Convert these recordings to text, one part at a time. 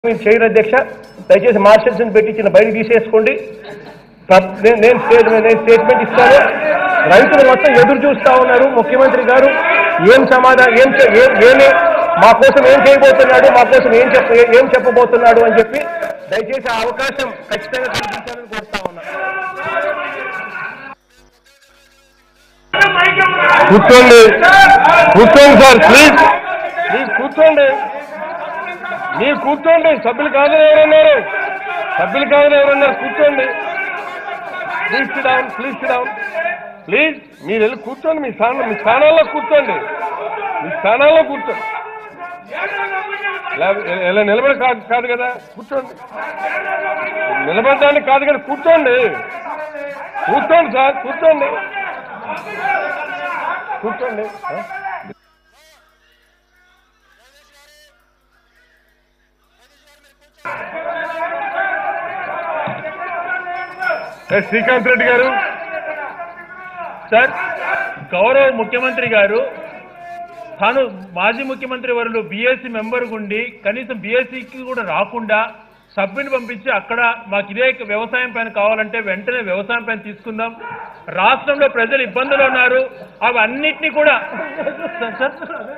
మీరు చేయరు అధ్యక్ష దయచేసి మార్షల్స్ పెట్టించిన బయట తీసేసుకోండి ప్ర- నేను నేను స్టేట్ నేను స్టేట్మెంట్ ఇస్తాను రైతులు మొత్తం ఎదురు చూస్తా ఉన్నారు ముఖ్యమంత్రి గారు ఏం సమాధానం ఏం చె- ఏ- ఏమి మా కోసం ఏం చేయబోతున్నాడు మా కోసం ఏం చెప్ప ఏం చెప్పబోతున్నాడు అని చెప్పి దయచేసి ఆ అవకాశం ఖచ్చితంగా కల్పించాలని కోరుతా ఉన్నాను కూర్చోండి కూర్చోండి సార్ ప్లీజ్ ప్లీజ్ కూర్చోండి మీరు కూర్చోండి సభ్యులు కాదని ఎవరున్నారు సభ్యులు కాదని ఎవరున్నారు కూర్చోండి please down please down please మీరు వెళ్ళి కూర్చోండి మీ స్థానం మీ స్థానాల్లో కూర్చోండి మీ స్థానాల్లో కూర్చోండి ఇలా- ఇలా నిలబడి కాదు కాదు కదా కూర్చోండి నిలబడడానికి కాదు కదా కూర్చోండి కూర్చోండి సార్ కూర్చోండి కూర్చోండి ఆ? ఏ, శ్రీకాంత్ రెడ్డి గారు సార్ గౌరవ ముఖ్యమంత్రి గారు తాను మాజీ ముఖ్యమంత్రి వరులు బీఎస్సీ మెంబర్ గుండి కనీసం బీఎస్సీకి కూడా రాకుండా సభ్యుని పంపించి అక్కడ మాకు ఇదే వ్యవసాయం పైన కావాలంటే వెంటనే వ్యవసాయం పైన తీసుకుందాం రాష్ట్రంలో ప్రజలు ఇబ్బందులు ఉన్నారు అవి అన్నిటినీ కూడా సార్, సార్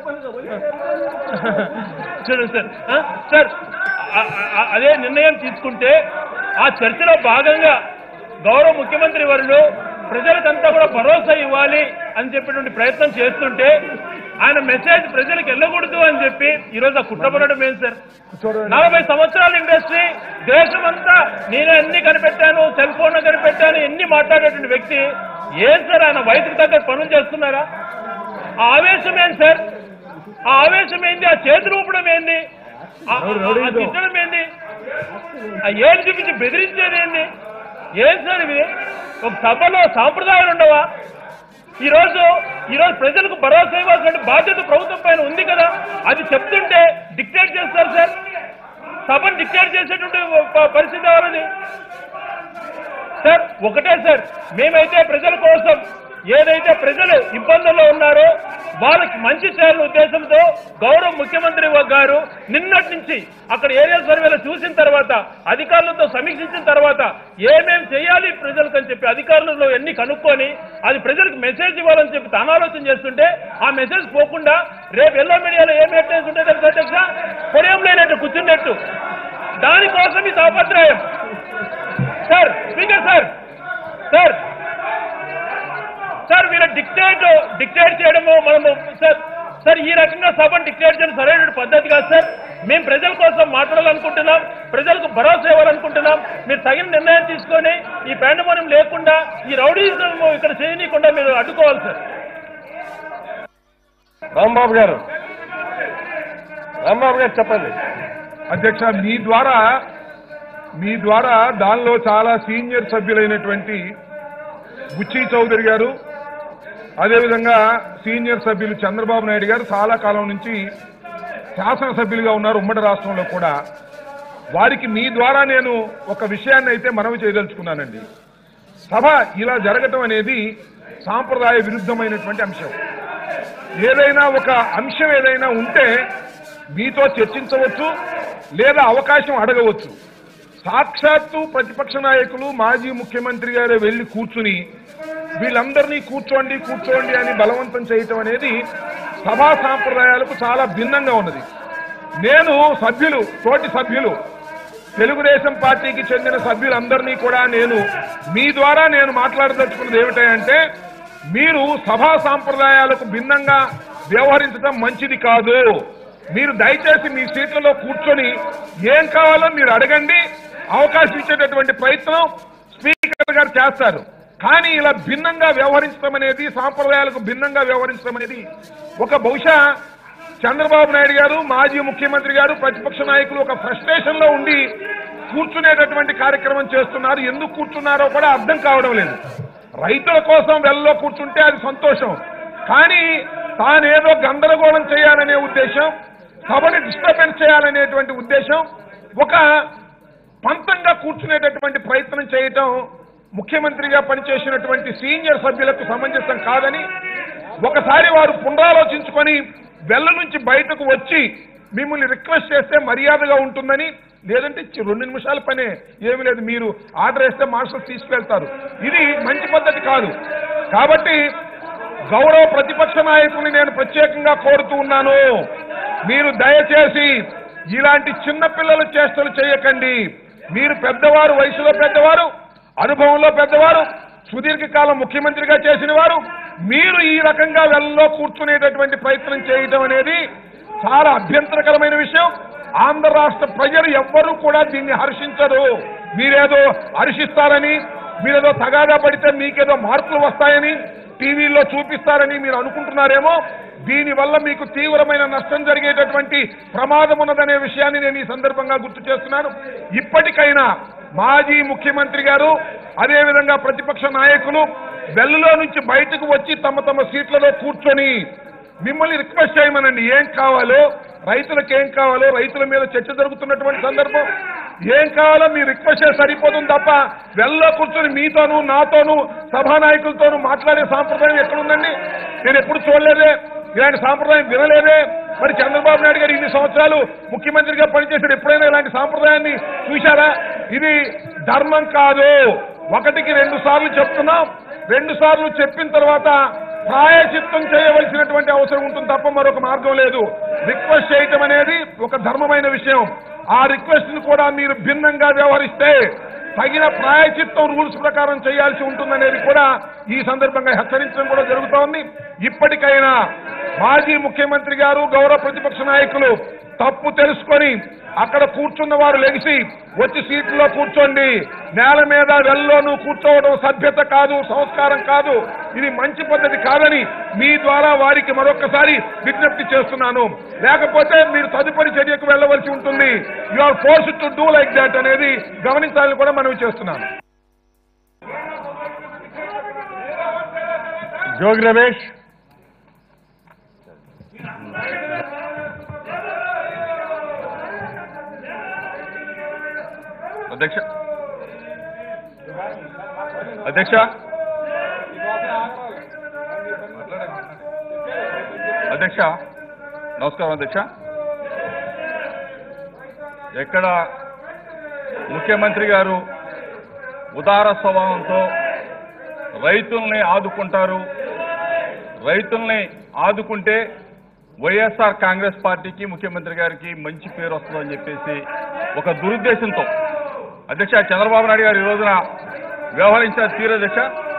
చూడండి సార్ ఆ, సార్ ఆ- ఆ- అదే నిర్ణయం తీసుకుంటే ఆ చర్చలో భాగంగా గౌరవ ముఖ్యమంత్రి వారు ప్రజలకంతా కూడా భరోసా ఇవ్వాలి అని చెప్పినటువంటి ప్రయత్నం చేస్తుంటే ఆయన మెసేజ్ ప్రజలకు వెళ్ళకూడదు అని చెప్పి ఈరోజు ఆ కుట్రపడడం ఏం సార్ నలభై సంవత్సరాల ఇండస్ట్రీ దేశమంతా నేనే అన్ని కనిపెట్టాను సెల్ ఫోన్ కనిపెట్టాను ఎన్ని మాట్లాడేటువంటి వ్యక్తి ఏం సార్ ఆయన వయసుకు తగ్గ పనులు చేస్తున్నారా ఆ ఆవేశం ఏంటి సార్ ఆ ఆవేశం ఏంది ఆ చేతి రూపడం ఏంది ఆ- ఆ- ఆ తిట్టడం ఏంది ఆ ఏం చూపించి బెదిరించేది ఏంది ఏం సార్ ఇవి ఒక సభలో సాంప్రదాయాలు ఉండవా ఈ రోజు ఈ రోజు ప్రజలకు భరోసా ఇవ్వాల్సిన బాధ్యత ప్రభుత్వం పైన ఉంది కదా అది చెప్తుంటే డిక్టేట్ చేస్తారు సార్ సభను డిక్టేట్ చేసేటువంటి ప- పరిస్థితి ఎవరిది సార్ ఒకటే సార్ మేమైతే ప్రజల కోసం ఏదైతే ప్రజలు ఇబ్బందుల్లో ఉన్నారో వాళ్ళకి మంచి చేయాలనే ఉద్దేశంతో గౌరవ ముఖ్యమంత్రి గారు నిన్నటి నుంచి అక్కడ ఏరియా సర్వేలో చూసిన తర్వాత అధికారులతో సమీక్షించిన తర్వాత ఏమేం చేయాలి ప్రజలకు అని చెప్పి అధికారులలో ఎన్ని కనుక్కొని అది ప్రజలకు మెసేజ్ ఇవ్వాలని చెప్పి తాను ఆలోచన చేస్తుంటే ఆ మెసేజ్ పోకుండా రేపు ఎల్లో మీడియాలో ఏం మెసేజ్ ఉంటుంది తెలుసా అధ్యక్ష పొడియం లేనట్టు కూర్చున్నట్టు దానికోసం ఈ తాపత్రయం sir speaker sir sir sir వీళ్ళ డిక్టేట్ డిక్టేట్ చేయడము మనము సార్ సార్ ఈ రకంగా సభను డిక్టేట్ చేయడం సరైన పద్ధతి కాదు సార్ మేము ప్రజల కోసం మాట్లాడాలనుకుంటున్నాం ప్రజలకు భరోసా ఇవ్వాలనుకుంటున్నాం మీరు తగిన నిర్ణయం తీసుకొని ఈ పాండమోనియం లేకుండా ఈ రౌడీజం ఇక్కడ చేయనీయకుండా మీరు అడ్డుకోవాలి సార్ రాంబాబు గారు రాంబాబు గారు చెప్పండి అధ్యక్ష మీ ద్వారా మీ ద్వారా దానిలో చాలా సీనియర్ సభ్యులైనటువంటి బుచ్చి చౌదరి గారు అదేవిధంగా సీనియర్ సభ్యులు చంద్రబాబు నాయుడు గారు చాలా కాలం నుంచి శాసనసభ్యులుగా ఉన్నారు ఉమ్మడి రాష్ట్రంలో కూడా వారికి మీ ద్వారా నేను ఒక విషయాన్ని అయితే మనవి చేయదలుచుకున్నానండి సభ ఇలా జరగటం అనేది సాంప్రదాయ విరుద్ధమైనటువంటి అంశం ఏదైనా ఒక అంశం ఏదైనా ఉంటే మీతో చర్చించవచ్చు లేదా అవకాశం అడగవచ్చు సాక్షాత్తు ప్రతిపక్ష నాయకులు మాజీ ముఖ్యమంత్రి గారే వెళ్లి కూర్చుని వీళ్ళందరినీ కూర్చోండి కూర్చోండి అని బలవంతం చేయటం అనేది సభా సాంప్రదాయాలకు చాలా భిన్నంగా ఉన్నది నేను సభ్యులు తోటి సభ్యులు తెలుగుదేశం పార్టీకి చెందిన సభ్యులందరినీ కూడా నేను మీ ద్వారా నేను మాట్లాడదలుచుకున్నది ఏమిటంటే మీరు సభా సాంప్రదాయాలకు భిన్నంగా వ్యవహరించడం మంచిది కాదు మీరు దయచేసి మీ సీట్లలో కూర్చొని ఏం కావాలో మీరు అడగండి అవకాశం ఇచ్చేటటువంటి ప్రయత్నం స్పీకర్ గారు చేస్తారు కానీ ఇలా భిన్నంగా వ్యవహరించడం అనేది సాంప్రదాయాలకు భిన్నంగా వ్యవహరించడం అనేది ఒక బహుశా చంద్రబాబు నాయుడు గారు మాజీ ముఖ్యమంత్రి గారు ప్రతిపక్ష నాయకులు ఒక ఫ్రస్ట్రేషన్ లో ఉండి కూర్చునేటటువంటి కార్యక్రమం చేస్తున్నారు ఎందుకు కూర్చున్నారో కూడా అర్థం కావడం లేదు రైతుల కోసం వెళ్ళలో కూర్చుంటే అది సంతోషం కానీ తానేదో గందరగోళం చేయాలనే ఉద్దేశం సభని డిస్టర్బెన్స్ చేయాలనేటువంటి ఉద్దేశం ఒక పంతంగా కూర్చునేటటువంటి ప్రయత్నం చేయటం ముఖ్యమంత్రిగా పనిచేసినటువంటి సీనియర్ సభ్యులకు సమంజసం కాదని ఒకసారి వారు పునరాలోచించుకొని వెల్ల నుంచి బయటకు వచ్చి మిమ్మల్ని రిక్వెస్ట్ చేస్తే మర్యాదగా ఉంటుందని లేదంటే చి- రెండు నిమిషాల పనే ఏమీ లేదు మీరు ఆర్డర్ వేస్తే మార్షల్స్ తీసుకెళ్తారు ఇది మంచి పద్ధతి కాదు కాబట్టి గౌరవ ప్రతిపక్ష నాయకుల్ని నేను ప్రత్యేకంగా కోరుతూ ఉన్నాను మీరు దయచేసి ఇలాంటి చిన్న పిల్లల చేష్టలు చేయకండి మీరు పెద్దవారు వయసులో పెద్దవారు అనుభవంలో పెద్దవారు సుదీర్ఘకాలం ముఖ్యమంత్రిగా చేసిన వారు మీరు ఈ రకంగా వెళ్ళలో కూర్చునేటటువంటి ప్రయత్నం చేయడం అనేది చాలా అభ్యంతరకరమైన విషయం ఆంధ్ర రాష్ట్ర ప్రజలు ఎవ్వరూ కూడా దీన్ని హర్షించరు మీరేదో హర్షిస్తారని మీరేదో తగాదా పడితే మీకేదో మార్పులు వస్తాయని టీవీల్లో చూపిస్తారని మీరు అనుకుంటున్నారేమో దీనివల్ల మీకు తీవ్రమైన నష్టం జరిగేటటువంటి ప్రమాదం ఉన్నదనే విషయాన్ని నేను ఈ సందర్భంగా గుర్తు చేస్తున్నాను ఇప్పటికైనా మాజీ ముఖ్యమంత్రి గారు అదేవిధంగా ప్రతిపక్ష నాయకులు వెల్లులో నుంచి బయటకు వచ్చి తమ తమ సీట్లలో కూర్చొని మిమ్మల్ని రిక్వెస్ట్ చేయమనండి ఏం కావాలో రైతులకు ఏం కావాలో రైతుల మీద చర్చ జరుగుతున్నటువంటి సందర్భం ఏం కావాలో మీరు రిక్వెస్ట్ చేసి సరిపోతుంది తప్ప వెళ్ళలో కూర్చొని మీతోనూ నాతోనూ సభానాయకులతోనూ మాట్లాడే సాంప్రదాయం ఎక్కడుందండి నేను ఎప్పుడు చూడలేదే ఇలాంటి సాంప్రదాయం వినలేదే మరి చంద్రబాబు నాయుడు గారు ఇన్ని సంవత్సరాలు ముఖ్యమంత్రిగా పనిచేసాడు ఎప్పుడైనా ఇలాంటి సాంప్రదాయాన్ని చూశారా ఇది ధర్మం కాదు ఒకటికి రెండు సార్లు చెప్తున్నాం రెండు సార్లు చెప్పిన తర్వాత ప్రాయచిత్తం చేయవలసినటువంటి అవసరం ఉంటుంది తప్ప మరొక మార్గం లేదు రిక్వెస్ట్ చేయటం అనేది ఒక ధర్మమైన విషయం ఆ రిక్వెస్ట్ ను కూడా మీరు భిన్నంగా వ్యవహరిస్తే తగిన ప్రాయచిత్తం రూల్స్ ప్రకారం చేయాల్సి ఉంటుందనేది కూడా ఈ సందర్భంగా హెచ్చరించడం కూడా జరుగుతోంది ఇప్పటికైనా మాజీ ముఖ్యమంత్రి గారు గౌరవ ప్రతిపక్ష నాయకులు తప్పు తెలుసుకొని అక్కడ కూర్చున్న వారు లెగిసి వచ్చి సీట్లో కూర్చోండి నేల మీద వెల్లోనూ కూర్చోవడం సభ్యత కాదు సంస్కారం కాదు ఇది మంచి పద్ధతి కాదని మీ ద్వారా వారికి మరొకసారి విజ్ఞప్తి చేస్తున్నాను లేకపోతే మీరు తదుపరి చర్యకు వెళ్ళవలసి ఉంటుంది you are force to do like that అనేది గమనించాలని కూడా మనవి చేస్తున్నాను జోగి రమేష్ అధ్యక్ష అధ్యక్ష అధ్యక్ష నమస్కారం అధ్యక్ష ఎక్కడ ముఖ్యమంత్రి గారు ఉదార స్వభావంతో రైతుల్ని ఆదుకుంటారు రైతుల్ని ఆదుకుంటే వైఎస్ఆర్ కాంగ్రెస్ పార్టీకి ముఖ్యమంత్రి గారికి మంచి పేరు వస్తుందని చెప్పేసి ఒక దురుద్దేశంతో అధ్యక్ష చంద్రబాబు నాయుడు గారు ఈ రోజున వ్యవహరించిన తీరు అధ్యక్ష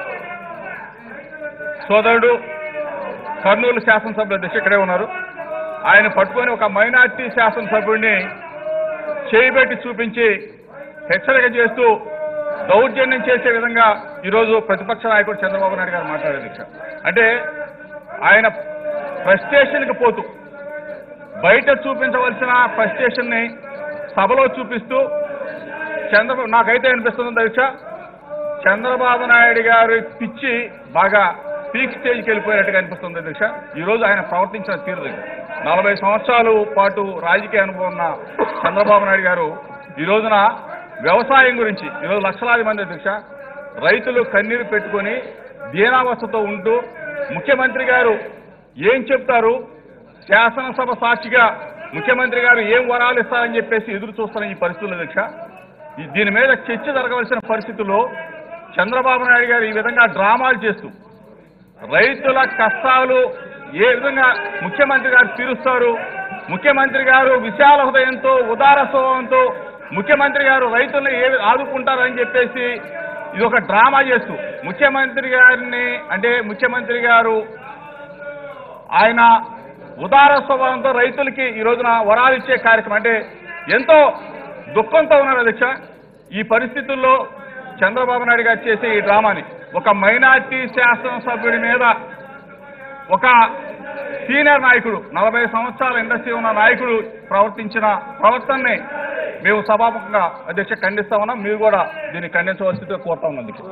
సోదరుడు కర్నూలు శాసనసభ్యులు అధ్యక్ష ఇక్కడే ఉన్నారు ఆయన పట్టుకొని ఒక మైనార్టీ శాసనసభ్యుడిని చేయబెట్టి చూపించి హెచ్చరిక చేస్తూ దౌర్జన్యం చేసే విధంగా ఈరోజు ప్రతిపక్ష నాయకుడు చంద్రబాబు నాయుడు గారు మాట్లాడారు అధ్యక్ష అంటే ఆయన ఫ్రస్ట్రేషన్కి పోతూ బయట చూపించవలసిన ఫ్రస్ట్రేషన్ని సభలో చూపిస్తూ చంద్రబాబు నాకైతే అనిపిస్తుంది అధ్యక్ష చంద్రబాబు నాయుడు గారి పిచ్చి బాగా పీక్ స్టేజ్కి వెళ్ళిపోయినట్టుగా అనిపిస్తుంది అధ్యక్ష ఈ రోజు ఆయన ప్రవర్తించిన తీరు దగ్గర నలభై సంవత్సరాలు పాటు రాజకీయ అనుభవం ఉన్న చంద్రబాబు నాయుడు గారు ఈ రోజున వ్యవసాయం గురించి ఈరోజు లక్షలాది మంది అధ్యక్ష రైతులు కన్నీరు పెట్టుకొని దీనావస్థతో ఉంటూ ముఖ్యమంత్రి గారు ఏం చెప్తారు శాసనసభ సాక్షిగా ముఖ్యమంత్రి గారు ఏం వరాలు ఇస్తారని చెప్పేసి ఎదురు చూస్తున్న ఈ పరిస్థితుల్లో అధ్యక్ష ఈ- దీని మీద చర్చ జరగవలసిన పరిస్థితుల్లో చంద్రబాబు నాయుడు గారు ఈ విధంగా డ్రామాలు చేస్తూ రైతుల కష్టాలు ఏ విధంగా ముఖ్యమంత్రి గారు తీరుస్తారు ముఖ్యమంత్రి గారు విశాల హృదయంతో ఉదార స్వభావంతో ముఖ్యమంత్రి గారు రైతుల్ని ఏ వి- ఆదుకుంటారని చెప్పేసి ఇది ఒక డ్రామా చేస్తూ ముఖ్యమంత్రి గారిని అంటే ముఖ్యమంత్రి గారు ఆయన ఉదార స్వభావంతో రైతులకి ఈ రోజున వరాలు ఇచ్చే కార్యక్రమం అంటే ఎంతో దుఃఖంతో ఉన్నారు అధ్యక్ష ఈ పరిస్థితుల్లో చంద్రబాబు నాయుడు గారు చేసే ఈ డ్రామాని ఒక మైనార్టీ శాసనసభ్యుడి మీద ఒక సీనియర్ నాయకుడు నలభై సంవత్సరాల ఇండస్ట్రీ ఉన్న నాయకుడు ప్రవర్తించిన ప్రవర్తనని మేము సభాముఖంగా అధ్యక్ష ఖండిస్తా ఉన్నాం మీరు కూడా దీన్ని ఖండించవలసిందిగా కోరుతా ఉన్నాం అధ్యక్ష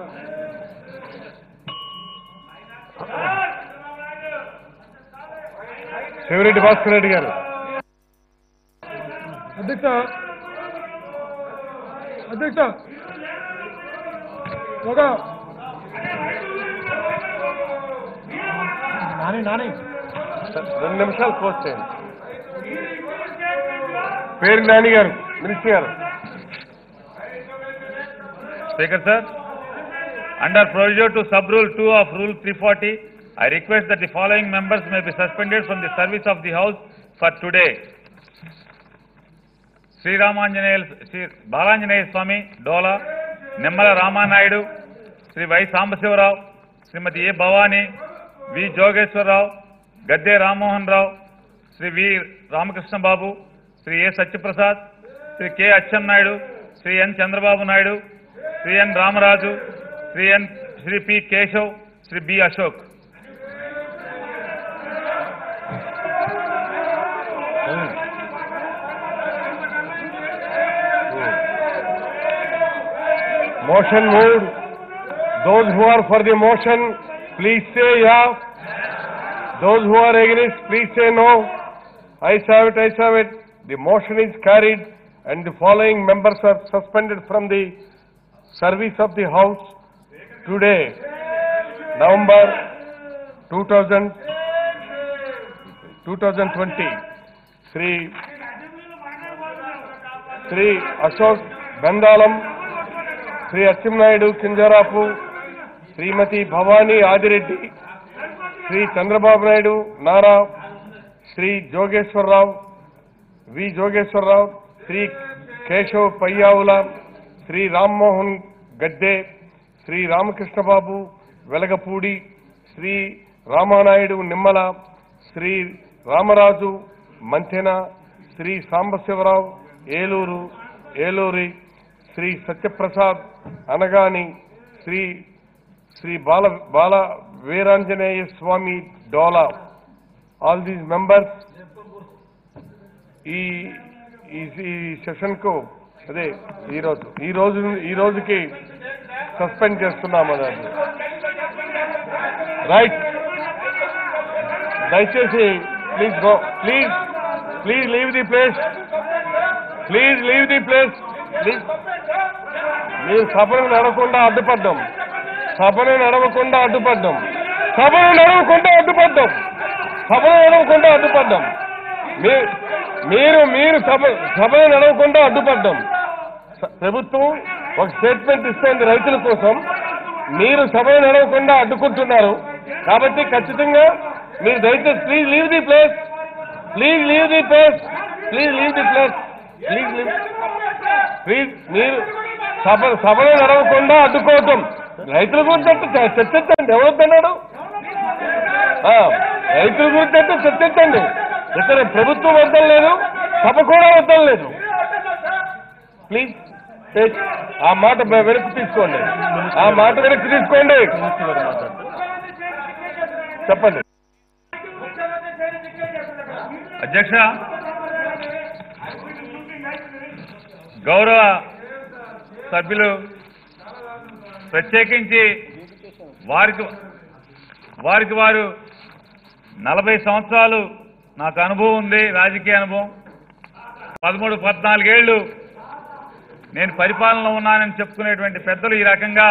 శివరెడ్డి భాస్కర్ రెడ్డి గారు అధ్యక్ష అధ్యక్ష ఒక నాని నాని రెండు నిమిషాలు పోస్ట్ చేయండి పేరు నాని గారు మినిస్టర్ గారు Speaker sir, under proviso to sub-rule 2 of Rule 340, I request that the following members may be suspended from the service of the House for today. Sri Ramanjaneyal, Sri Balanjaneyya Swami, Dola, Nemmala Ramanayudu, Sri Y. Sambasivarao, Srimati A. Bhavani, V. Jogeshwarrao, Gadde Rammohan Rao, Sri V. Ramakrishna Babu, Sri A. Satyaprasad, Sri K. Achan Naidu, Sri N. Chandrababu Naidu, Sri N. Ramaraju, Sri N. Sri P. Keshav, Sri B. Ashok. Motion moved. Those who are for the motion, please say yeah. Those who are against, please say no. I have it, I have it. The motion is carried and the following members are suspended from the service of the House today, November 2000, 2020. Sri, Sri Ashok Bendalam, Shri Atchannaidu Kinjarapu Shrimati Bhavani Adireddy Shri Chandrababu Naidu Nara Shri Jogeswara Rao V Jogeswara Rao Shri Keshav Payyavula Shri Rammohan Gadde Shri Ramakrishna Babu Velagapudi Shri Ramanaidu Nimmala Shri Ramaraju Mantena Shri Sambasiva Rao Eluru Eluri Shri Satyaprasad Anagani Shri Shri Bala Bala Veeranjaneya Swamy Dola all these members ఈ ఈ ఈ session కు అదే ఈ రోజు ఈ రోజు ఈ రోజుకి సస్పెండ్ చేస్తున్నాము దాన్ని రైట్ దయచేసి please go please please leave the place please leave the place please మీరు సభను నడవకుండా అడ్డుపడ్డాం సభను నడవకుండా అడ్డుపడ్డాం సభను నడవకుండా అడ్డుపడ్డాం సభను నడవకుండా అడ్డుపడ్డాం మీ- మీరు మీరు సభ సభను నడవకుండా అడ్డుపడ్డాం స- ప్రభుత్వం ఒక స్టేట్మెంట్ ఇస్తోంది రైతుల కోసం మీరు సభను నడవకుండా అడ్డుకుంటున్నారు కాబట్టి ఖచ్చితంగా మీరు దయచేసి please leave the place please leave the place please leave the place please leave please మీరు సభ సభను నడవకుండా అడ్డుకోవటం రైతుల గురించి అంటే చ- చర్చించండి ఎవరొద్దన్నాడు ఆ, రైతుల గురించి అంటే చర్చించండి ఇక్కడ ప్రభుత్వం వద్దం లేదు సభ కూడా వద్దం లేదు ప్లీజ్ టేక్ ఆ మాట వె- వెనక్కి తీసుకోండి ఆ మాట వెనక్కి తీసుకోండి చెప్పండి అధ్యక్ష గౌరవ సభ్యులు ప్రత్యేకించి వారికి వారికి వారు నలభై సంవత్సరాలు నాకు అనుభవం ఉంది రాజకీయ అనుభవం పదమూడు పద్నాలుగేళ్లు నేను పరిపాలనలో ఉన్నానని చెప్పుకునేటువంటి పెద్దలు ఈ రకంగా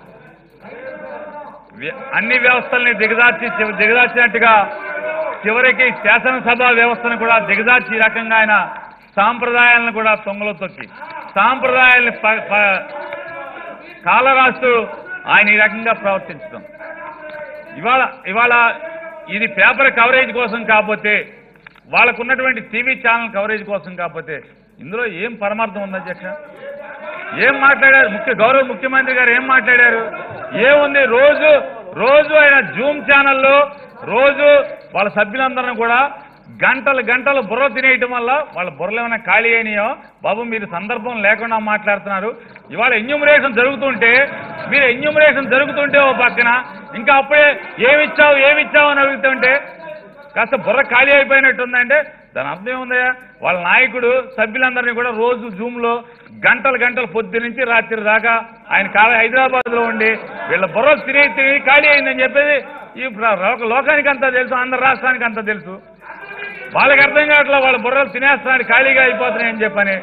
వ్య- అన్ని వ్యవస్థల్ని దిగజార్చి చివ- దిగజార్చినట్టుగా చివరికి శాసనసభ వ్యవస్థను కూడా దిగజార్చి ఈ రకంగా ఆయన సాంప్రదాయాలను కూడా తొంగలో తొక్కి సాంప్రదాయాల్ని ప- ప- కాలరాస్తూ ఆయన ఈ రకంగా ప్రవర్తించడం ఇవాళ ఇవాళ ఇది పేపర్ కవరేజ్ కోసం కాకపోతే వాళ్ళకున్నటువంటి టీవీ ఛానల్ కవరేజ్ కోసం కాకపోతే ఇందులో ఏం పరమార్థం ఉంది అధ్యక్ష ఏం మాట్లాడారు ముఖ్య గౌరవ ముఖ్యమంత్రి గారు ఏం మాట్లాడారు ఏముంది రోజు రోజు ఆయన జూమ్ ఛానల్లో రోజు వాళ్ళ సభ్యులందరినీ కూడా గంటలు గంటలు బుర్ర తినేయటం వల్ల వాళ్ళ బుర్రలు ఏమైనా ఖాళీ అయినాయో బాబు మీరు సందర్భం లేకుండా మాట్లాడుతున్నారు ఇవాళ ఎన్యూమరేషన్ జరుగుతుంటే మీరు ఎన్యూమరేషన్ జరుగుతుంటే ఓ పక్కన ఇంకా అప్పుడే ఏమిచ్చావు ఏమిచ్చావు అని అడుగుతుంటే కాస్త బుర్ర ఖాళీ అయిపోయినట్టుందంటే దాని అర్థం ఏముందయ్యా వాళ్ళ నాయకుడు సభ్యులందరినీ కూడా రోజు జూమ్ లో గంటలు గంటలు పొద్దు నుంచి రాత్రి దాకా ఆయన కాల హైదరాబాద్ లో ఉండి వీళ్ళ బుర్ర తినే తిని ఖాళీ అయిందని చెప్పేది ఈ ప్ర- లోక- లోకానికి అంతా తెలుసు ఆంధ్ర రాష్ట్రానికి అంతా తెలుసు వాళ్ళకి అర్థం కావట్లా వాళ్ళ బుర్రలు తినేస్తున్నాడు ఖాళీగా అయిపోతున్నాయని చెప్పని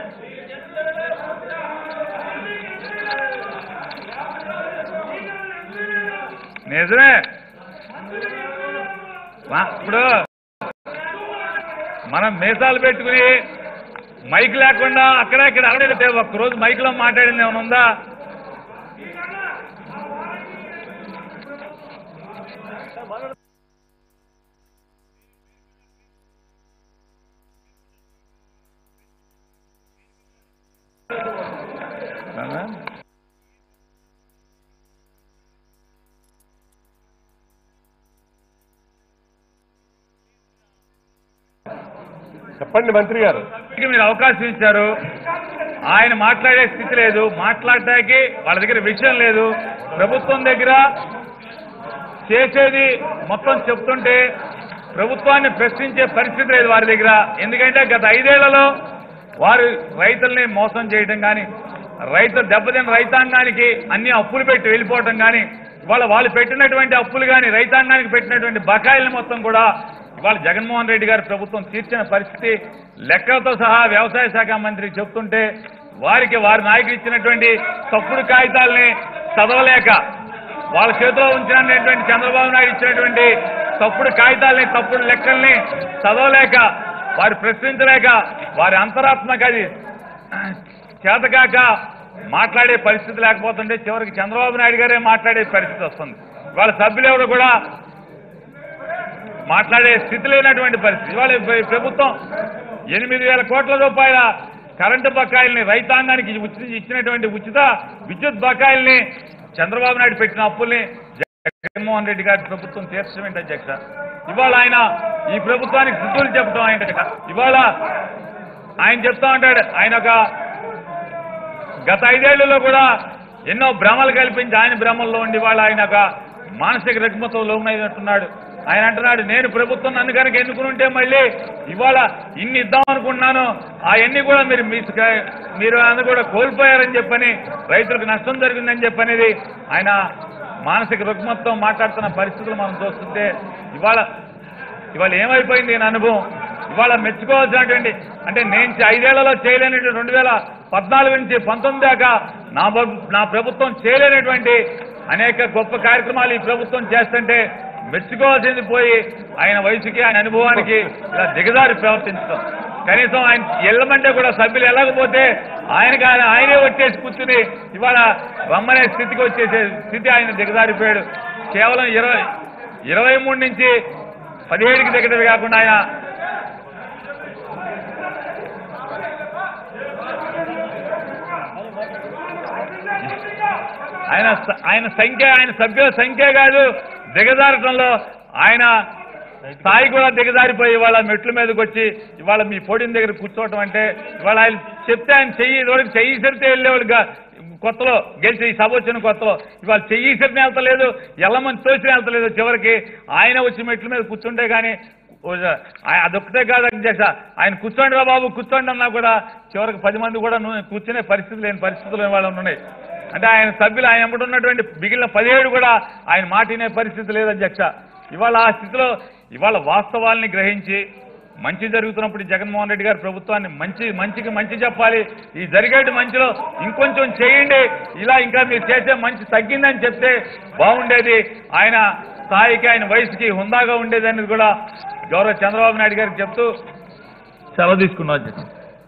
నిజమే మా- ఇప్పుడు మనం మీసాలు పెట్టుకుని మైక్ లేకుండా అక్కడ ఇక్కడ అక్కడే ఒక్కరోజు మైక్ లో మాట్లాడింది ఏమైనా ఉందా చెప్పండి మంత్రి గారు కి మీరు అవకాశం ఇచ్చారు ఆయన మాట్లాడే స్థితి లేదు మాట్లాడటానికి వాళ్ళ దగ్గర విషయం లేదు ప్రభుత్వం దగ్గర చేసేది మొత్తం చెప్తుంటే ప్రభుత్వాన్ని ప్రశ్నించే పరిస్థితి లేదు వారి దగ్గర ఎందుకంటే గత ఐదేళ్లలో వారు రైతుల్ని మోసం చేయడం కానీ రైతు దెబ్బతిన్న రైతాంగానికి అన్ని అప్పులు పెట్టి వెళ్ళిపోవటం కానీ ఇవాళ వాళ్ళు పెట్టినటువంటి అప్పులు కానీ రైతాంగానికి పెట్టినటువంటి బకాయిలను మొత్తం కూడా ఇవాళ జగన్మోహన్ రెడ్డి గారి ప్రభుత్వం తీర్చిన పరిస్థితి లెక్కలతో సహా వ్యవసాయ శాఖ మంత్రి చెప్తుంటే వారికి వారి నాయకులు ఇచ్చినటువంటి తప్పుడు కాగితాలని చదవలేక వాళ్ళ చేతిలో ఉంచినటువంటి చంద్రబాబు నాయుడు ఇచ్చినటువంటి తప్పుడు కాగితాలని తప్పుడు లెక్కల్ని చదవలేక వారు ప్రశ్నించలేక వారి అంతరాత్మక అది చేతకాక మాట్లాడే పరిస్థితి లేకపోతుంటే చివరికి చంద్రబాబు నాయుడు గారే మాట్లాడే పరిస్థితి వస్తుంది వాళ్ళ సభ్యులు ఎవరు కూడా మాట్లాడే స్థితి లేనటువంటి పరిస్థితి ఇవాళ ఈ ప్రభుత్వం ఎనిమిది వేల కోట్ల రూపాయల కరెంటు బకాయిల్ని రైతాంగానికి ఉచిత ఇచ్చినటువంటి ఉచిత విద్యుత్ బకాయిల్ని చంద్రబాబు నాయుడు పెట్టిన అప్పుల్ని జగన్మోహన్ రెడ్డి గారి ప్రభుత్వం తీర్చడం ఏంటి అధ్యక్ష ఇవాళ ఆయన ఈ ప్రభుత్వానికి సిద్ధులు చెప్పడం ఆయన ఇవాళ ఆయన చెప్తా ఉంటాడు ఆయన ఒక గత ఐదేళ్లలో కూడా ఎన్నో భ్రమలు కల్పించి ఆయన భ్రమల్లో ఉండి వాళ్ళ ఆయన ఒక మానసిక రుగ్మతో లోనైనట్టున్నాడు ఆయన అంటున్నాడు నేను ప్రభుత్వం నన్ను కనుక ఎన్నుకుని మళ్ళీ ఇవాళ ఇన్ని ఇద్దాం అనుకుంటున్నాను అవన్నీ కూడా మీరు మీ- మీరు అందరూ కూడా కోల్పోయారని చెప్పని రైతులకు నష్టం జరిగిందని చెప్పనేది ఆయన మానసిక రుగ్మతతో మాట్లాడుతున్న పరిస్థితులు మనం చూస్తుంటే ఇవాళ ఇవాళ ఏమైపోయింది ఈయన అనుభవం ఇవాళ మెచ్చుకోవాల్సినటువంటి అంటే నేను చే- ఐదేళ్లలో చేయలేనటువంటి రెండు వేల పద్నాలుగు నుంచి పంతొమ్మిది దాకా నా ప్ర- నా ప్రభుత్వం చేయలేనటువంటి అనేక గొప్ప కార్యక్రమాలు ఈ ప్రభుత్వం చేస్తుంటే మెచ్చుకోవాల్సింది పోయి ఆయన వయసుకి ఆయన అనుభవానికి ఇలా దిగజారి ప్రవర్తించడం కనీసం ఆయన వెళ్ళమంటే కూడా సభ్యులు వెళ్ళకపోతే ఆయనకి ఆయన ఆయనే వచ్చేసి కూర్చుని ఇవాళ రమ్మనే స్థితికి వచ్చేసే స్థితి ఆయన దిగజారిపోయాడు కేవలం ఇరవై ఇరవై మూడు నుంచి పదిహేడుకి దిగటమే కాకుండా ఆయన ఆయన స- ఆయన సంఖ్య ఆయన సభ్యుల సంఖ్య కాదు దిగజారటంలో ఆయన స్థాయి కూడా దిగజారిపోయి ఇవాళ మెట్ల మీదకి వచ్చి ఇవాళ మీ పోడిన దగ్గర కూర్చోవటం అంటే ఇవాళ ఆయన చెప్తే ఆయన చెయ్యి ఇదివరకు చెయ్యి సరితే వెళ్ళేవాడుగా కొత్తలో గెలిచి ఈ సభ వచ్చిన కొత్తలో ఇవాళ చెయ్యి సరిని వెళ్తలేదు ఎల్లమని తోసిన వెళ్తలేదు చివరికి ఆయన వచ్చి మెట్ల మీద కూర్చుంటే కానీ ఆయన అదొక్కటే కాదు అధ్యక్ష ఆయన కూర్చోండి రా బాబు కూర్చోండి అన్నా కూడా చివరికి పది మంది కూడా ను- కూర్చునే పరిస్థితి లేని పరిస్థితులు ఇవాళ ఉన్నాయి అంటే ఆయన సభ్యులు ఆయన వెంబడి ఉన్నటువంటి మిగిలిన పదిహేడు కూడా ఆయన మాట వినే పరిస్థితి లేదు అధ్యక్ష ఇవాళ ఆ స్థితిలో ఇవాళ వాస్తవాల్ని గ్రహించి మంచి జరుగుతున్నప్పుడు ఈ జగన్మోహన్ రెడ్డి గారి ప్రభుత్వాన్ని మంచి మంచికి మంచి చెప్పాలి ఈ జరిగేటి మంచిలో ఇంకొంచెం చేయండి ఇలా ఇంకా మీరు చేసే మంచి తగ్గిందని చెప్తే బాగుండేది ఆయన స్థాయికి ఆయన వయసుకి హుందాగా ఉండేది అనేది కూడా గౌరవ చంద్రబాబు నాయుడు గారికి చెప్తూ సెలవు తీసుకున్నాం అధ్యక్ష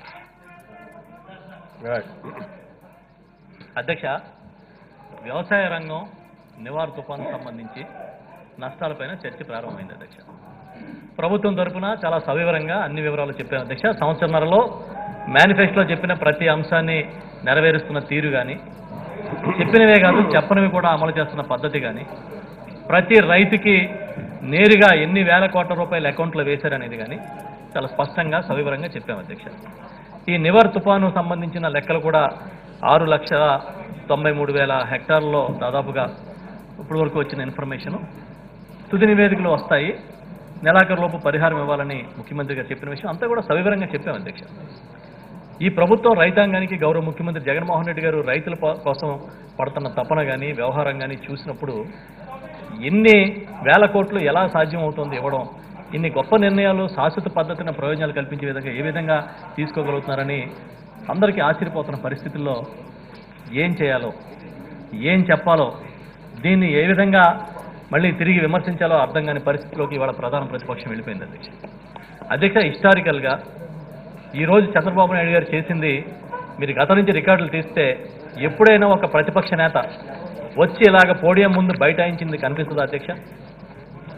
అధ్యక్ష వ్యవసాయ రంగం నివార్ తుఫాను సంబంధించి నష్టాలపైన చర్చ ప్రారంభమైంది అధ్యక్ష ప్రభుత్వం తరపున చాలా సవివరంగా అన్ని వివరాలు చెప్పాను అధ్యక్ష సంవత్సరంన్నరలో మేనిఫెస్టోలో చెప్పిన ప్రతి అంశాన్ని నెరవేరుస్తున్న తీరు కానీ చెప్పినవే కాదు చెప్పనివి కూడా అమలు చేస్తున్న పద్ధతి కానీ ప్రతి రైతుకి నేరుగా ఎన్ని వేల కోట్ల రూపాయల అకౌంట్లో వేశారనేది కానీ చాలా స్పష్టంగా సవివరంగా చెప్పాము అధ్యక్ష ఈ నివర్ తుఫాను సంబంధించిన లెక్కలు కూడా ఆరు లక్షల తొంభై మూడు వేల హెక్టార్లలో దాదాపుగా ఇప్పటి వరకు వచ్చిన ఇన్ఫర్మేషను తుది నివేదికలు వస్తాయి నెలాఖరులోపు పరిహారం ఇవ్వాలని ముఖ్యమంత్రి గారు చెప్పిన విషయం అంతా కూడా సవివరంగా చెప్పాం అధ్యక్ష ఈ ప్రభుత్వం రైతాంగానికి గౌరవ ముఖ్యమంత్రి జగన్మోహన్ రెడ్డి గారు రైతుల ప- కోసం పడుతున్న తపన కానీ వ్యవహారం కానీ చూసినప్పుడు ఎన్ని వేల కోట్లు ఎలా సాధ్యం అవుతుంది ఇవ్వడం ఇన్ని గొప్ప నిర్ణయాలు శాశ్వత పద్ధతిన ప్రయోజనాలు కల్పించే విధంగా ఏ విధంగా తీసుకోగలుగుతున్నారని అందరికీ ఆశ్చర్యపోతున్న పరిస్థితుల్లో ఏం చేయాలో ఏం చెప్పాలో దీన్ని ఏ విధంగా మళ్ళీ తిరిగి విమర్శించాలో అర్థం కాని పరిస్థితిలోకి ఇవాళ ప్రధాన ప్రతిపక్షం వెళ్ళిపోయింది అధ్యక్ష అధ్యక్ష హిస్టారికల్గా ఈరోజు చంద్రబాబు నాయుడు గారు చేసింది మీరు గత నుంచి రికార్డులు తీస్తే ఎప్పుడైనా ఒక ప్రతిపక్ష నేత వచ్చి ఇలాగ పోడియం ముందు బైఠాయించింది కనిపిస్తుందా అధ్యక్ష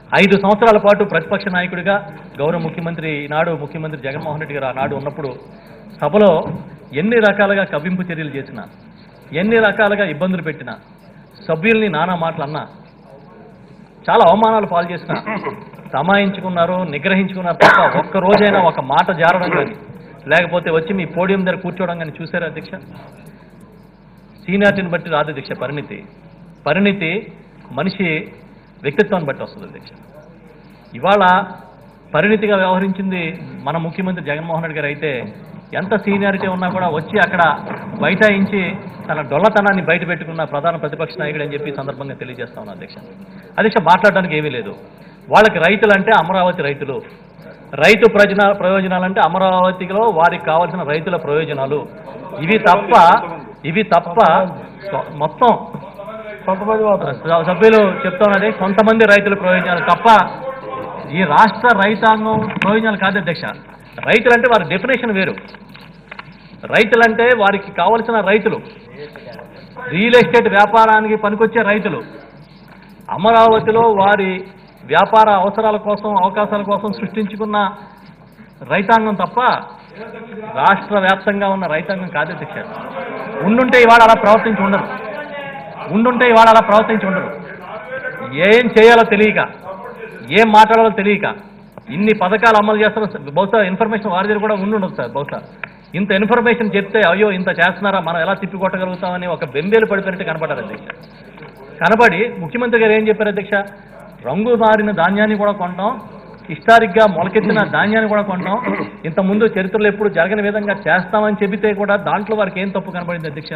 ఐదు సంవత్సరాల పాటు ప్రతిపక్ష నాయకుడిగా గౌరవ ముఖ్యమంత్రి ఈనాడు ముఖ్యమంత్రి జగన్మోహన్ రెడ్డి గారు ఆనాడు ఉన్నప్పుడు సభలో ఎన్ని రకాలుగా కవ్వింపు చర్యలు చేసినా ఎన్ని రకాలుగా ఇబ్బందులు పెట్టినా సభ్యుల్ని నానా మాటలు అన్నా చాలా అవమానాలు పాలు చేసిన తమాయించుకున్నారు నిగ్రహించుకున్నారు తప్ప ఒక్క రోజైనా ఒక మాట జారడం కానీ లేకపోతే వచ్చి మీ పోడియం దగ్గర కూర్చోవడం కానీ చూసారా అధ్యక్ష సీనియారిటీని బట్టి రాదు అధ్యక్ష పరిణితి పరిణితి మనిషి వ్యక్తిత్వాన్ని బట్టి వస్తుంది అధ్యక్ష ఇవాళ పరిణితిగా వ్యవహరించింది మన ముఖ్యమంత్రి జగన్మోహన్ రెడ్డి గారు అయితే ఎంత సీనియారిటీ ఉన్నా కూడా వచ్చి అక్కడ బైఠాయించి తన డొల్లతనాన్ని బయట పెట్టుకున్న ప్రధాన ప్రతిపక్ష నాయకుడు అని చెప్పి ఈ సందర్భంగా తెలియజేస్తా ఉన్నా అధ్యక్ష అధ్యక్ష మాట్లాడడానికి ఏమీ లేదు వాళ్ళకి రైతులు అంటే అమరావతి రైతులు రైతు ప్రయోజన ప్రయోజనాలంటే అమరావతిలో వారికి కావాల్సిన రైతుల ప్రయోజనాలు ఇవి తప్ప ఇవి తప్ప సొ- మొత్తం కొంతమంది మాత్రం స- సభ్యులు చెప్తున్నది కొంతమంది రైతుల ప్రయోజనాలు తప్ప ఈ రాష్ట్ర రైతాంగం ప్రయోజనాలు కాదు అధ్యక్ష రైతులంటే వారి డెఫినేషన్ వేరు రైతులంటే వారికి కావలసిన రైతులు రియల్ ఎస్టేట్ వ్యాపారానికి పనికొచ్చే రైతులు అమరావతిలో వారి వ్యాపార అవసరాల కోసం అవకాశాల కోసం సృష్టించుకున్న రైతాంగం తప్ప రాష్ట్ర వ్యాప్తంగా ఉన్న రైతాంగం కాదు అధ్యక్ష ఉండుంటే ఇవాళ అలా ప్రవర్తించి ఉండరు ఉండుంటే ఇవాళ అలా ప్రవర్తించి ఉండరు ఏం చేయాలో తెలియక ఏం మాట్లాడాలో తెలియక ఇన్ని పథకాలు అమలు చేస్తున్న బహుశా ఇన్ఫర్మేషన్ వారి దగ్గర కూడా ఉండుండదు సార్ బహుశా ఇంత ఇన్ఫర్మేషన్ చెప్తే అయ్యో ఇంత చేస్తున్నారా మనం ఎలా తిప్పికొట్టగలుగుతామని ఒక బెంబేలు పడిపోయినట్టు కనపడారు అధ్యక్ష కనబడి ముఖ్యమంత్రి గారు ఏం చెప్పారు అధ్యక్ష రంగు మారిన ధాన్యాన్ని కూడా కొంటాం హిస్టారిక్గా మొలకెత్తిన ధాన్యాన్ని కూడా కొంటాం ఇంత ముందు చరిత్రలో ఎప్పుడు జరగని విధంగా చేస్తామని చెబితే కూడా దాంట్లో వారికి ఏం తప్పు కనబడింది అధ్యక్ష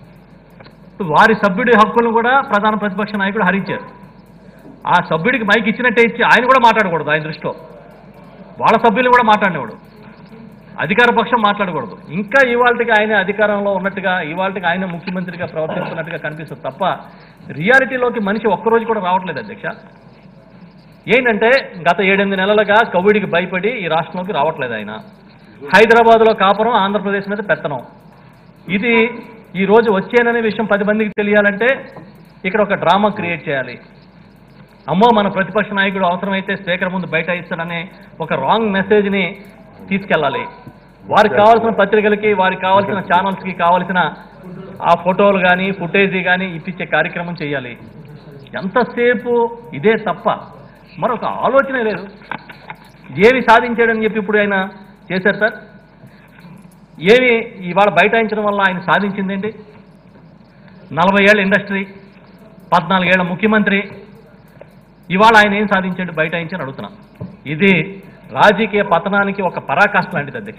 వారి సభ్యుడి హక్కులను కూడా ప్రధాన ప్రతిపక్ష నాయకుడు హరించారు ఆ సభ్యుడికి మైక్ ఇచ్చినట్టే ఇచ్చి ఆయన కూడా మాట్లాడకూడదు ఆయన దృష్టిలో వాళ్ళ సభ్యులు కూడా మాట్లాడినవాడు అధికార పక్షం మాట్లాడకూడదు ఇంకా ఇవాళకి ఆయన అధికారంలో ఉన్నట్టుగా ఇవాళకి ఆయన ముఖ్యమంత్రిగా ప్రవర్తిస్తున్నట్టుగా కనిపిస్తుంది తప్ప రియాలిటీలోకి మనిషి ఒక్కరోజు కూడా రావట్లేదు అధ్యక్ష ఏంటంటే గత ఏడెనిమిది నెలలుగా కోవిడ్కి భయపడి ఈ రాష్ట్రంలోకి రావట్లేదు ఆయన హైదరాబాద్లో కాపురం ఆంధ్రప్రదేశ్ మీద పెత్తనం ఇది ఈ రోజు వచ్చేననే విషయం పది మందికి తెలియాలంటే ఇక్కడ ఒక డ్రామా క్రియేట్ చేయాలి అమ్మో మన ప్రతిపక్ష నాయకుడు అవసరమైతే స్పీకర్ ముందు బయట ఇస్తాడనే ఒక రాంగ్ మెసేజ్ని తీసుకెళ్ళాలి వారికి కావాల్సిన పత్రికలకి వారికి కావాల్సిన ఛానల్స్కి కావాల్సిన ఆ ఫోటోలు కానీ ఫుటేజీ కానీ ఇప్పించే కార్యక్రమం చేయాలి ఎంతసేపు ఇదే తప్ప మరొక ఆలోచనే లేదు ఏమి సాధించాడని చెప్పి ఇప్పుడు ఆయన చేశారు సార్ ఏమి ఇవాళ బైఠాయించడం వల్ల ఆయన సాధించింది ఏంటి నలభై ఏళ్ళ ఇండస్ట్రీ పద్నాలుగేళ్ల ముఖ్యమంత్రి ఇవాళ ఆయన ఏం సాధించాడు బైఠాయించని అడుగుతున్నా ఇది రాజకీయ పతనానికి ఒక పరాకాష్ట లాంటిది అధ్యక్ష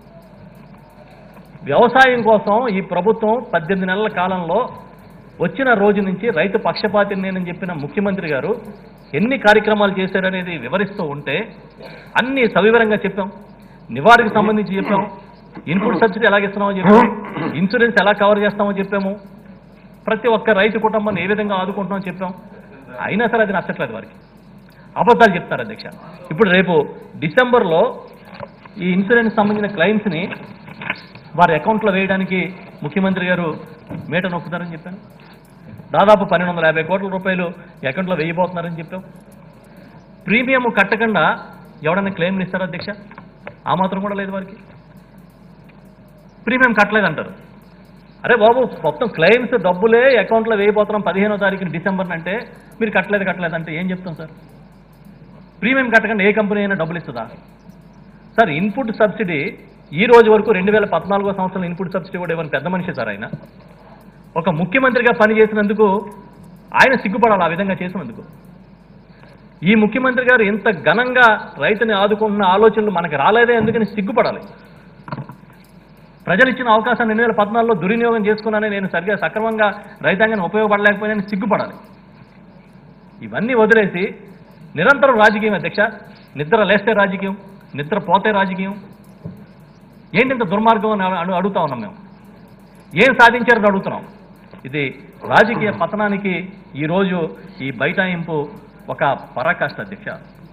వ్యవసాయం కోసం ఈ ప్రభుత్వం పద్దెనిమిది నెలల కాలంలో వచ్చిన రోజు నుంచి రైతు పక్షపాతి నేనని చెప్పిన ముఖ్యమంత్రి గారు ఎన్ని కార్యక్రమాలు చేశారనేది వివరిస్తూ ఉంటే అన్ని సవివరంగా చెప్పాం నివారణకు సంబంధించి చెప్పాం ఇన్పుట్ సబ్సిడీ ఎలాగిస్తున్నామో చెప్పాము ఇన్సూరెన్స్ ఎలా కవర్ చేస్తామో చెప్పాము ప్రతి ఒక్క రైతు కుటుంబాన్ని ఏ విధంగా ఆదుకుంటున్నామో చెప్పాం అయినా సరే అది నచ్చట్లేదు వారికి అబద్ధాలు చెప్తారు అధ్యక్ష ఇప్పుడు రేపు డిసెంబర్లో ఈ ఇన్సూరెన్స్ సంబంధించిన క్లెయిమ్స్ని వారి అకౌంట్లో వేయడానికి ముఖ్యమంత్రి గారు మేట నొక్కుతారని చెప్పాను దాదాపు పన్నెండు వందల యాభై కోట్ల రూపాయలు అకౌంట్లో వేయబోతున్నారని చెప్పాం ప్రీమియం కట్టకుండా ఎవడన్నా క్లెయిమ్లు ఇస్తారా అధ్యక్ష ఆ మాత్రం కూడా లేదు వారికి ప్రీమియం కట్టలేదంటారు అరే బాబు మొత్తం క్లెయిమ్స్ డబ్బులే అకౌంట్లో వేయబోతున్నాం పదిహేనో తారీఖున డిసెంబర్ అంటే మీరు కట్టలేదు కట్టలేదు అంటే ఏం చెప్తాం సార్ ప్రీమియం కట్టకుండా ఏ కంపెనీ అయినా డబ్బులు ఇస్తుందా సార్ ఇన్పుట్ సబ్సిడీ ఈ రోజు వరకు రెండు వేల పద్నాలుగో సంవత్సరం ఇన్పుట్ సబ్సిడీ కూడా ఇవ్వని పెద్ద మనిషి సార్ ఆయన ఒక ముఖ్యమంత్రిగా పనిచేసినందుకు ఆయన సిగ్గుపడాలి ఆ విధంగా చేసినందుకు ఈ ముఖ్యమంత్రి గారు ఇంత ఘనంగా రైతుని ఆదుకుంటున్న ఆలోచనలు మనకు రాలేదే ఎందుకని సిగ్గుపడాలి ప్రజలు ఇచ్చిన అవకాశాన్ని రెండు వేల పద్నాలుగులో దుర్వినియోగం చేసుకున్నానని నేను సరిగ్గా సక్రమంగా రైతాంగాన్ని ఉపయోగపడలేకపోయినా సిగ్గుపడాలి ఇవన్నీ వదిలేసి నిరంతరం రాజకీయం అధ్యక్ష నిద్ర లేస్తే రాజకీయం నిద్ర పోతే రాజకీయం ఏంటి ఇంత దుర్మార్గం అని అడు- అడుగుతా ఉన్నాం మేము ఏం సాధించారని అడుగుతున్నాం ఇది రాజకీయ పతనానికి ఈరోజు ఈ బైఠాయింపు ఒక పరాకాష్ట అధ్యక్ష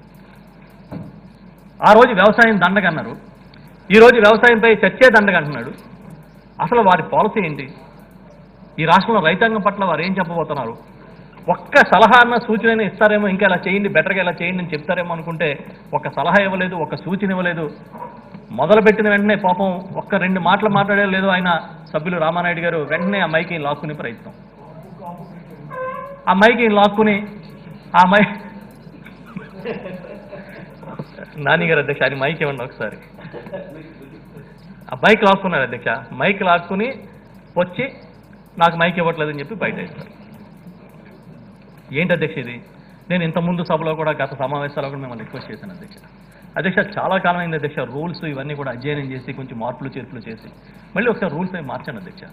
ఆ రోజు వ్యవసాయం దండగన్నారు ఈ రోజు వ్యవసాయంపై చర్చే దండగంటున్నాడు అసలు వారి పాలసీ ఏంటి ఈ రాష్ట్రంలో రైతాంగం పట్ల వారు ఏం చెప్పబోతున్నారు ఒక్క సలహా అన్న సూచన అయినా ఇస్తారేమో ఇంకా ఇలా చేయండి బెటర్గా ఇలా చేయండి అని చెప్తారేమో అనుకుంటే ఒక సలహా ఇవ్వలేదు ఒక సూచన ఇవ్వలేదు మొదలుపెట్టిన వెంటనే పాపం ఒక్క రెండు మాటలు మాట్లాడే లేదు ఆయన సభ్యులు రామానాయుడు గారు వెంటనే ఆ మైకి లాక్కునే ప్రయత్నం ఆ మైకి లాక్కుని ఆ మై నాని గారు అధ్యక్ష ఆయన మైక్ ఇవ్వండి ఒకసారి ఆ మైక్ లాక్కున్నారు అధ్యక్ష మైక్ లాక్కుని వచ్చి నాకు మైక్ ఇవ్వట్లేదని చెప్పి బయట వేస్తారు ఏంటి అధ్యక్ష ఇది నేను ఇంత ముందు సభలో కూడా గత సమావేశాల్లో కూడా మిమ్మల్ని రిక్వెస్ట్ చేశాను అధ్యక్ష అధ్యక్ష చాలా కాలం అయింది అధ్యక్ష రూల్స్ ఇవన్నీ కూడా అధ్యయనం చేసి కొంచెం మార్పులు చేర్పులు చేసి మళ్ళీ ఒకసారి రూల్స్ అవి మార్చాను అధ్యక్ష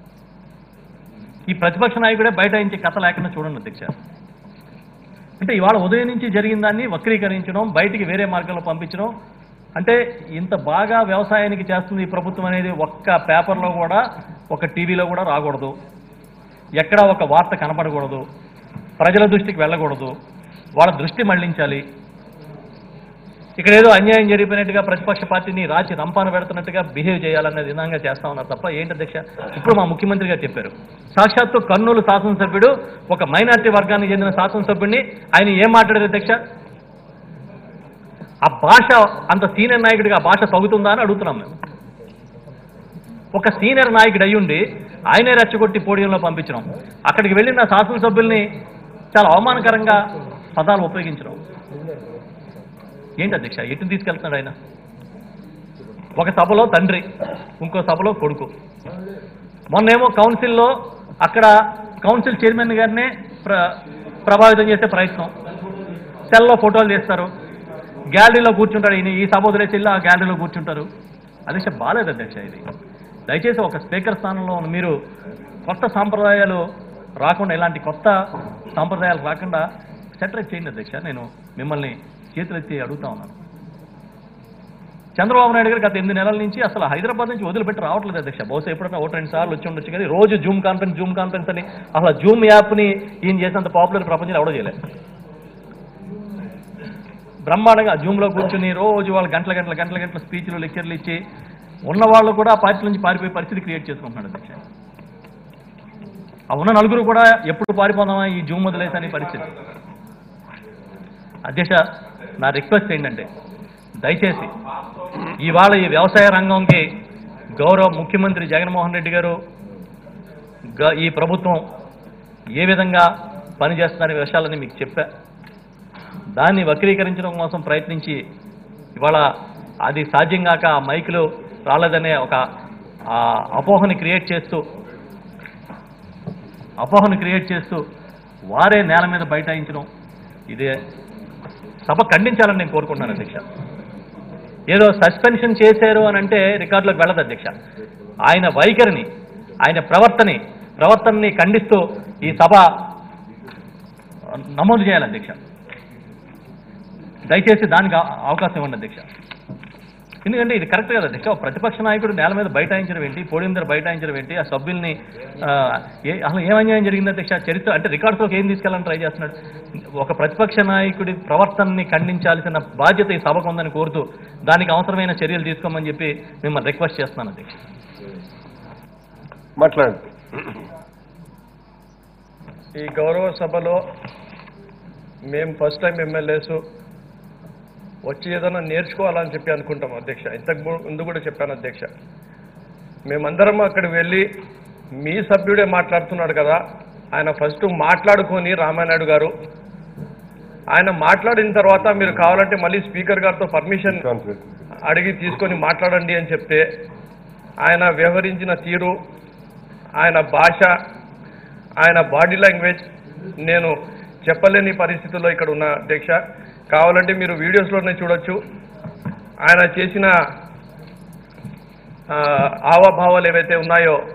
ఈ ప్రతిపక్ష నాయకుడే బయట నుంచి కథ లేకుండా చూడండి అధ్యక్ష అంటే ఇవాళ ఉదయం నుంచి జరిగిన దాన్ని వక్రీకరించడం బయటికి వేరే మార్గంలో పంపించడం అంటే ఇంత బాగా వ్యవసాయానికి చేస్తుంది ఈ ప్రభుత్వం అనేది ఒక్క పేపర్లో కూడా ఒక టీవీలో కూడా రాకూడదు ఎక్కడ ఒక వార్త కనపడకూడదు ప్రజల దృష్టికి వెళ్ళకూడదు వాళ్ళ దృష్టి మళ్లించాలి ఇక్కడ ఏదో అన్యాయం జరిగిపోయినట్టుగా ప్రతిపక్ష పార్టీని రాచి రంపాన పెడుతున్నట్టుగా బిహేవ్ చేయాలనే విధంగా చేస్తా ఉన్నారు తప్ప ఏంటి అధ్యక్ష ఇప్పుడు మా ముఖ్యమంత్రి గారు చెప్పారు సాక్షాత్తు కర్నూలు శాసనసభ్యుడు ఒక మైనార్టీ వర్గానికి చెందిన శాసనసభ్యుడిని ఆయన ఏం మాట్లాడారు అధ్యక్ష ఆ భాష అంత సీనియర్ నాయకుడిగా ఆ భాష తగుతుందా అని అడుగుతున్నాం మేము ఒక సీనియర్ నాయకుడు అయ్యుండి ఆయనే రెచ్చగొట్టి పోడియంలో పంపించడం అక్కడికి వెళ్ళిన శాసనసభ్యుల్ని చాలా అవమానకరంగా పదాలు ఉపయోగించడం ఏంటి అధ్యక్ష ఎటు తీసుకెళ్తున్నాడు ఆయన ఒక సభలో తండ్రి ఇంకో సభలో కొడుకు మొన్నేమో కౌన్సిల్లో అక్కడ కౌన్సిల్ చైర్మన్ గారినే ప్ర ప్రభావితం చేసే ప్రయత్నం సెల్లో ఫోటోలు తీస్తారు గ్యాలరీలో కూర్చుంటాడు ఈయన ఈ సభ వదిలేసి వెళ్ళి ఆ గ్యాలరీలో కూర్చుంటారు అధ్యక్ష బాలేదు అధ్యక్ష ఇది దయచేసి ఒక స్పీకర్ స్థానంలో ఉన్న మీరు కొత్త సాంప్రదాయాలు రాకుండా ఇలాంటి కొత్త సాంప్రదాయాలు రాకుండా సెటరేట్ చేయండి అధ్యక్ష నేను మిమ్మల్ని చేతులెత్తి అడుగుతా ఉన్నాను చంద్రబాబు నాయుడు గారు గత ఎనిమిది నెలల నుంచి అసలు హైదరాబాద్ నుంచి వదిలిపెట్టి రావట్లేదు అధ్యక్ష బహుశా ఎప్పుడైనా ఒకటి రెండు సార్లు వచ్చి ఉండొచ్చు కానీ రోజు జూమ్ కాన్ఫరెన్స్ జూమ్ కాన్ఫరెన్స్ అని అసలు జూమ్ యాప్ని ఈయన చేసినంత పాపులర్ ప్రపంచంలో ఎవడో చేయలేదు బ్రహ్మాండంగా జూమ్లో కూర్చుని రోజు వాళ్ళు గంటల గంటల గంటల గంటల స్పీచ్లు లెక్చర్లు ఇచ్చి ఉన్న వాళ్ళు కూడా ఆ పార్టీ నుంచి పారిపోయే పరిస్థితి క్రియేట్ చేసుకుంటున్నాడు అధ్యక్ష ఆ ఉన్న నలుగురు కూడా ఎప్పుడు పారిపోదామా ఈ జూమ్ వదిలేసి అనే పరిస్థితి అధ్యక్ష నా రిక్వెస్ట్ ఏంటంటే దయచేసి ఇవాళ ఈ వ్యవసాయ రంగంకి గౌరవ ముఖ్యమంత్రి జగన్మోహన్ రెడ్డి గారు గ- ఈ ప్రభుత్వం ఏ విధంగా పనిచేస్తున్నారనే విషయాలని మీకు చెప్పా దాన్ని వక్రీకరించడం కోసం ప్రయత్నించి ఇవాళ అది సాధ్యం కాక ఆ మైకులు రాలేదనే ఒక ఆ, అపోహని క్రియేట్ చేస్తూ అపోహను క్రియేట్ చేస్తూ వారే నేల మీద బైఠాయించడం ఇదే సభ ఖండించాలని నేను కోరుకుంటున్నాను అధ్యక్ష ఏదో సస్పెన్షన్ చేశారు అని అంటే రికార్డులోకి వెళ్ళదు అధ్యక్ష ఆయన వైఖరిని ఆయన ప్రవర్తని ప్రవర్తనని ఖండిస్తూ ఈ సభ నమోదు చేయాలి అధ్యక్ష దయచేసి దానికి అవ- అవకాశం ఇవ్వండి అధ్యక్ష ఎందుకంటే ఇది కరెక్ట్ కదా అధ్యక్ష ఒక ప్రతిపక్ష నాయకుడు నేల మీద బైఠాయించడం ఏంటి పోడియం దగ్గర బైఠాయించడం ఏంటి ఆ సభ్యుల్ని ఆ, ఏ అసలు ఏం అన్యాయం జరిగింది అధ్యక్ష చరిత్ర అంటే రికార్డ్స్లోకి ఏం తీసుకెళ్ళాలని ట్రై చేస్తున్నాడు ఒక ప్రతిపక్ష నాయకుడి ప్రవర్తనని ఖండించాల్సిన బాధ్యత ఈ సభకు ఉందని కోరుతూ దానికి అవసరమైన చర్యలు తీసుకోమని చెప్పి మిమ్మల్ని రిక్వెస్ట్ చేస్తున్నాను అధ్యక్ష మాట్లాడండి ఈ గౌరవ సభలో మేము ఫస్ట్ టైం ఎమ్మెల్యేస్ వచ్చి ఏదైనా నేర్చుకోవాలని చెప్పి అనుకుంటాం అధ్యక్ష ఇంతకు ము- ముందు కూడా చెప్పాను అధ్యక్ష మేమందరం అక్కడికి వెళ్ళి మీ సభ్యుడే మాట్లాడుతున్నాడు కదా ఆయన ఫస్ట్ మాట్లాడుకొని రామానాయుడు గారు ఆయన మాట్లాడిన తర్వాత మీరు కావాలంటే మళ్ళీ స్పీకర్ గారితో పర్మిషన్ కాన్ఫరెన్స్ అడిగి తీసుకొని మాట్లాడండి అని చెప్తే ఆయన వ్యవహరించిన తీరు ఆయన భాష ఆయన బాడీ లాంగ్వేజ్ నేను చెప్పలేని పరిస్థితుల్లో ఇక్కడ ఉన్న అధ్యక్ష కావాలంటే మీరు వీడియోస్లోనే చూడొచ్చు ఆయన చేసిన ఆ, హావభావాలు ఏవైతే ఉన్నాయో